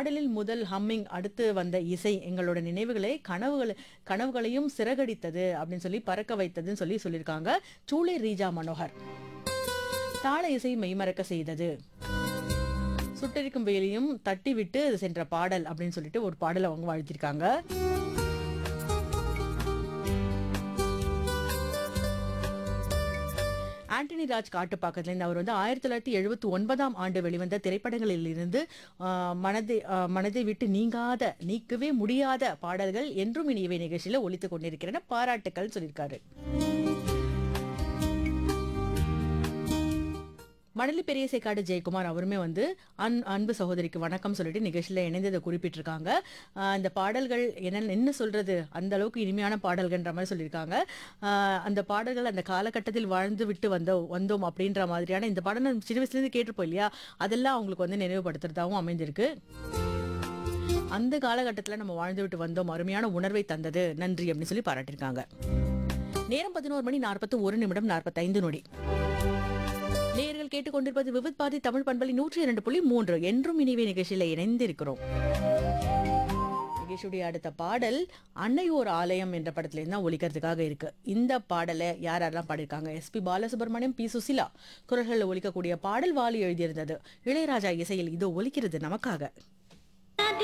பாடலில் முதல் ஹம்மிங் அடுத்து வந்த இசை எங்களோட நினைவுகளை கனவுகளை கனவுகளையும் சிறகடித்தது அப்படின்னு சொல்லி பறக்க வைத்ததுன்னு சொல்லி சொல்லியிருக்காங்க சூளை ரீஜா மனோகர் தாள இசை மெய்மறக்க செய்தது சுட்டெரிக்கும் வெயிலையும் தட்டி விட்டு சென்ற பாடல் அப்படின்னு சொல்லிட்டு ஒரு பாடலை அவங்க வாழ்த்திருக்காங்க ஆண்டனி ராஜ் காட்டுப்பாக்கத்துலேருந்து அவர் வந்து ஆயிரத்தி தொள்ளாயிரத்தி எழுபத்தி ஒன்பதாம் ஆண்டு வெளிவந்த திரைப்படங்களில் இருந்து ஆஹ், மனதை ஆஹ், மனதை விட்டு நீங்காத நீக்கவே முடியாத பாடல்கள் என்றும் இனியவை நிகழ்ச்சியில ஒலித்துக் கொண்டிருக்கிறன பாராட்டுக்கள் சொல்லியிருக்காரு மணலி பெரியசைக்காடு ஜெயக்குமார் அவருமே வந்து அன் அன்பு சகோதரிக்கு வணக்கம் சொல்லிட்டு நிகழ்ச்சியில் இணைந்ததை குறிப்பிட்டிருக்காங்க ஆஹ் இந்த பாடல்கள் என்ன என்ன சொல்றது அந்த அளவுக்கு இனிமையான பாடல்கள்ன்ற மாதிரி சொல்லியிருக்காங்க ஆஹ் அந்த பாடல்கள் அந்த காலகட்டத்தில் வாழ்ந்து விட்டு வந்தோம் வந்தோம் அப்படின்ற மாதிரியான இந்த பாடல் நம்ம சின்ன வயசுலேருந்து கேட்டிருப்போம் இல்லையா அதெல்லாம் அவங்களுக்கு வந்து நினைவுபடுத்துறதாகவும் அமைந்திருக்கு அந்த காலகட்டத்தில் நம்ம வாழ்ந்து விட்டு வந்தோம் அருமையான உணர்வை தந்தது நன்றி அப்படின்னு சொல்லி பாராட்டியிருக்காங்க நேரம் பதினோரு மணி நாற்பத்தி ஒரு நிமிடம் நாற்பத்தைந்து நொடி நேயர்கள் கேட்டுக்கொண்டிருப்பது விவித் பாதி தமிழ் பண்பலி நூற்றி இரண்டு புள்ளி மூன்று என்றும் இனிவே நிகழ்ச்சியில இணைந்திருக்கிறோம் நிகழ்ச்சியுடைய அடுத்த பாடல் அன்னையோர் ஆலயம் என்ற படத்துல இருந்தா ஒலிக்கிறதுக்காக இருக்கு இந்த பாடலை யார் யாரெல்லாம் பாடியிருக்காங்க எஸ்பி பாலசுப்ரமணியம் பி சுசிலா குரல்களில் ஒலிக்கக்கூடிய பாடல் வாலி எழுதியிருந்தது இளையராஜா இசையில் இதோ ஒலிக்கிறது நமக்காக